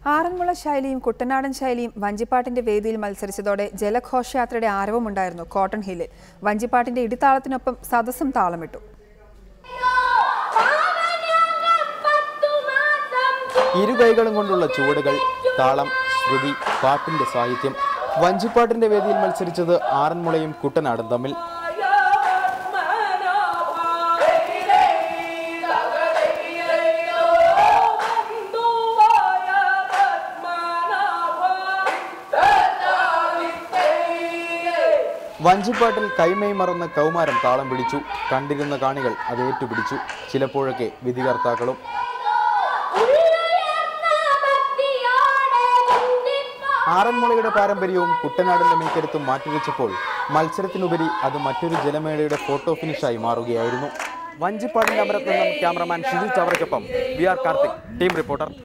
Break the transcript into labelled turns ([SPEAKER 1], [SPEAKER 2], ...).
[SPEAKER 1] ആറന്മുള ശൈലിയും കുട്ടനാടൻ ശൈലിയും വഞ്ചിപ്പാട്ടിന്റെ വേദിയിൽ മത്സരിച്ചതോടെ ജലഘോഷയാത്രയുടെ ആരവമുണ്ടായിരുന്നു കോട്ടൺ ഹില്ലിൽ വഞ്ചിപ്പാട്ടിന്റെ ഇടിത്താളത്തിനൊപ്പം സദസ്സും താളമിട്ടു
[SPEAKER 2] ഇരു കൈകളും കൊണ്ടുള്ള ചുവടുകൾ താളം ശ്രുതി പാട്ടിന്റെ സാഹിത്യം വഞ്ചിപ്പാട്ടിന്റെ വേദിയിൽ മത്സരിച്ചത് ആറന്മുളയും കുട്ടനാടും തമ്മിൽ വഞ്ചിപ്പാട്ടിൽ കൈമൈ മറന്ന് കൗമാരം താളം പിടിച്ചു കണ്ടിരുന്ന കാണികൾ അത് ഏറ്റുപിടിച്ചു ചിലപ്പോഴൊക്കെ വിധികർത്താക്കളും ആറന്മുളയുടെ പാരമ്പര്യവും കുട്ടനാടിന്റെ മേക്കരുത്തും മാറ്റിവെച്ചപ്പോൾ മത്സരത്തിനുപരി അത് മറ്റൊരു ജലമേളയുടെ ഫോട്ടോ ഫിനിഷായി മാറുകയായിരുന്നു വഞ്ചിപ്പാടിന്റെ അമരത്ത് നിന്നും ക്യാമറമാൻ ഷിജു ചവറയ്ക്കൊപ്പം V R Karthik team reporter